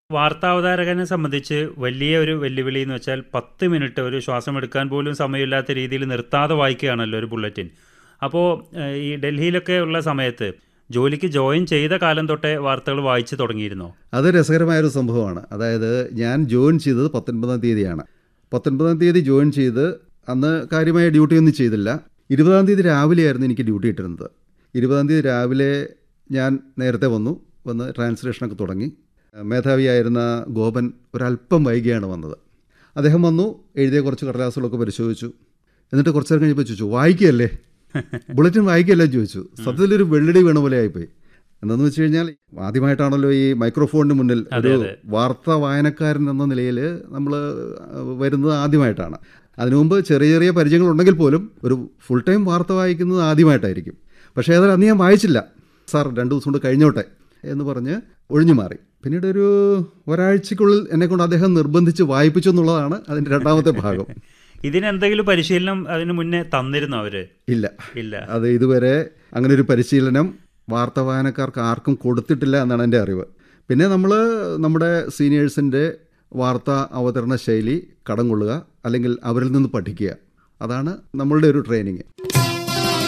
വാർത്താവതാരകനെ സംബന്ധിച്ച് വലിയ ഒരു വെല്ലുവിളി എന്ന് വെച്ചാൽ പത്ത് മിനിറ്റ് ഒരു ശ്വാസം എടുക്കാൻ പോലും സമയമില്ലാത്ത രീതിയിൽ നിർത്താതെ വായിക്കുകയാണല്ലോ ഒരു ബുള്ളറ്റിൻ അപ്പോൾ ഈ ഡൽഹിയിലൊക്കെ ഉള്ള സമയത്ത് ജോലിക്ക് ജോയിൻ ചെയ്ത കാലം തൊട്ടേ വാർത്തകൾ വായിച്ചു തുടങ്ങിയിരുന്നോ അത് രസകരമായൊരു സംഭവമാണ് അതായത് ഞാൻ ജോയിൻ ചെയ്തത് പത്തൊൻപതാം തീയതിയാണ് പത്തൊൻപതാം തീയതി ജോയിൻ ചെയ്ത് അന്ന് കാര്യമായ ഡ്യൂട്ടിയൊന്നും ചെയ്തില്ല ഇരുപതാം തീയതി രാവിലെയായിരുന്നു എനിക്ക് ഡ്യൂട്ടി ഇട്ടിരുന്നത് ഇരുപതാം തീയതി രാവിലെ ഞാൻ നേരത്തെ വന്നു വന്ന് ട്രാൻസ്ലേഷനൊക്കെ തുടങ്ങി മേധാവിയായിരുന്ന ഗോപൻ ഒരല്പം വൈകിയാണ് വന്നത് അദ്ദേഹം വന്നു എഴുതിയ കുറച്ച് കടലാസുകളൊക്കെ പരിശോധിച്ചു എന്നിട്ട് കുറച്ച് നേരം കഴിഞ്ഞപ്പോൾ ചോദിച്ചു വായിക്കുകയല്ലേ ബുള്ളറ്റിൻ വായിക്കുകയല്ലേ എന്ന് ചോദിച്ചു സത്യത്തിലൊരു വെള്ളടി വീണ പോലെ ആയിപ്പോയി എന്താണെന്ന് വെച്ച് കഴിഞ്ഞാൽ ആദ്യമായിട്ടാണല്ലോ ഈ മൈക്രോഫോണിന് മുന്നിൽ ഒരു വാർത്താ വായനക്കാരൻ എന്ന നിലയിൽ നമ്മൾ വരുന്നത് ആദ്യമായിട്ടാണ് അതിനു മുമ്പ് ചെറിയ ചെറിയ പരിചയങ്ങളുണ്ടെങ്കിൽ പോലും ഒരു ഫുൾ ടൈം വാർത്ത വായിക്കുന്നത് ആദ്യമായിട്ടായിരിക്കും പക്ഷേ ഏതായാലും അന്ന് ഞാൻ വായിച്ചില്ല സാർ രണ്ട് ദിവസം കൊണ്ട് കഴിഞ്ഞോട്ടെ എന്ന് പറഞ്ഞ് ഒഴിഞ്ഞു മാറി പിന്നീട് ഒരു ഒരാഴ്ചക്കുള്ളിൽ എന്നെക്കൊണ്ട് അദ്ദേഹം നിർബന്ധിച്ച് വായിപ്പിച്ചു എന്നുള്ളതാണ് അതിൻ്റെ രണ്ടാമത്തെ ഭാഗം ഇതിനെന്തെങ്കിലും പരിശീലനം അതിന് മുന്നേ തന്നിരുന്നോ അവര് ഇല്ല ഇല്ല അത് ഇതുവരെ അങ്ങനെ ഒരു പരിശീലനം വാർത്താ വായനക്കാർക്ക് ആർക്കും കൊടുത്തിട്ടില്ല എന്നാണ് എൻ്റെ അറിവ് പിന്നെ നമ്മൾ നമ്മുടെ സീനിയേഴ്സിൻ്റെ വാർത്താ അവതരണ ശൈലി കടം കൊള്ളുക അല്ലെങ്കിൽ അവരിൽ നിന്ന് പഠിക്കുക അതാണ് നമ്മളുടെ ഒരു ട്രെയിനിങ്